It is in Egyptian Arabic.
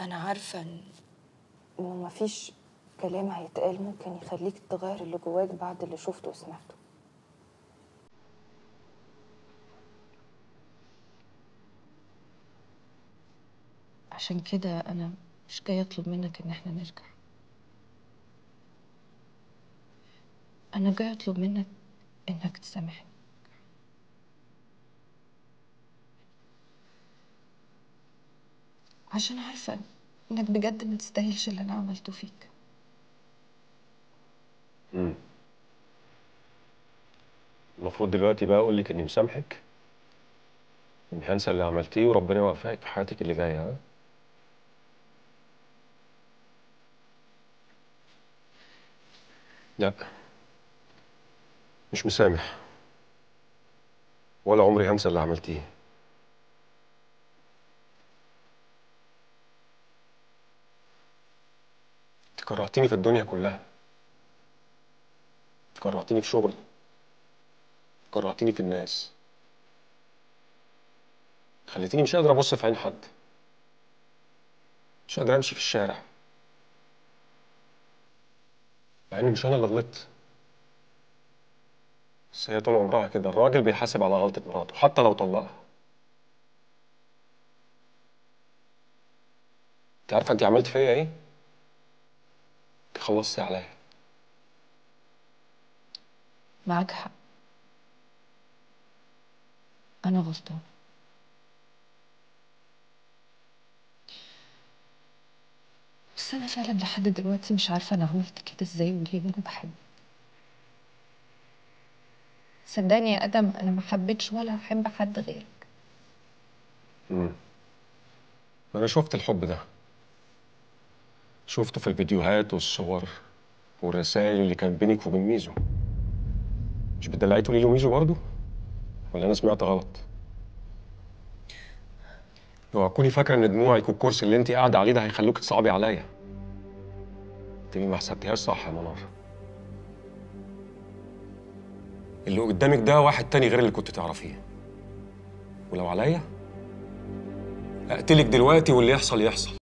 انا عارفه ان انه مفيش كلام هيتقال ممكن يخليك تغير اللي جواك بعد اللي شفته وسمعته عشان كده انا مش جايه اطلب منك ان احنا نرجع انا جايه اطلب منك انك تسامحني عشان عارفه انك بجد ما تستاهلش اللي انا عملته فيك امم المفروض دلوقتي بقى اقول لك اني مسامحك اني هنسى اللي عملتيه وربنا يوفقك في حياتك اللي جايه ها لا مش مسامح ولا عمري هنسى اللي عملتيه انت كرهتيني في الدنيا كلها كرهتيني في شغلي كرهتيني في الناس خليتيني مش قادر ابص في عين حد مش قادر امشي في الشارع مع ان مش انا اللي غلطت بس هي طول عمرها كده الراجل بيحاسب على غلطة مراته حتى لو طلقها انت عارفة انت عملت فيا ايه؟ انت خلصتي عليا معاك حق انا غلطان بس انا فعلا لحد دلوقتي مش عارفه انا عملت كده ازاي وليه وانا بحبك صدقني يا ادم انا ما حبيتش ولا احب حد غيرك امم انا شفت الحب ده شفته في الفيديوهات والصور والرسائل اللي كانت بينك وبين ميزو مش بتدلعي تقولي له ميزو برضه ولا انا سمعت غلط لو هتكوني فاكره ان دموعك والكرسي اللي انت قاعده عليه ده هيخلوك تصعبي عليا تبقي ما حسبتيهاش صح يا منار اللي قدامك ده واحد تاني غير اللي كنت تعرفيه ولو عليا اقتلك دلوقتي واللي يحصل يحصل